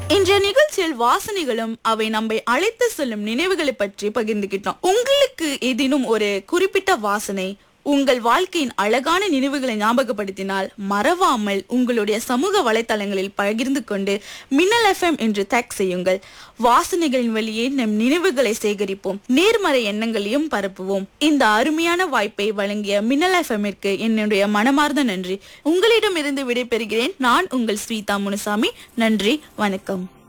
இன்றைய நிகழ்ச்சியில் வாசனைகளும் அவை நம்மை அழைத்து செல்லும் நினைவுகளை பற்றி பகிர்ந்துகிட்டோம் உங்களுக்கு ஏதேனும் ஒரு குறிப்பிட்ட வாசனை உங்கள் வாழ்க்கையின் அழகான நினைவுகளை ஞாபகப்படுத்தினால் மறவாமல் உங்களுடைய சமூக வலைத்தளங்களில் பகிர்ந்து கொண்டு மின்னல் எஃப்எம் என்று டேக் செய்யுங்கள் வாசனைகளின் வழியே நம் நினைவுகளை சேகரிப்போம் நேர்மறை எண்ணங்களையும் பரப்புவோம் இந்த அருமையான வாய்ப்பை வழங்கிய மின்னல் எஃப்எம்மிற்கு என்னுடைய மனமார்ந்த நன்றி உங்களிடமிருந்து விடைபெறுகிறேன் நான் உங்கள் ஸ்ரீதா முனுசாமி நன்றி வணக்கம்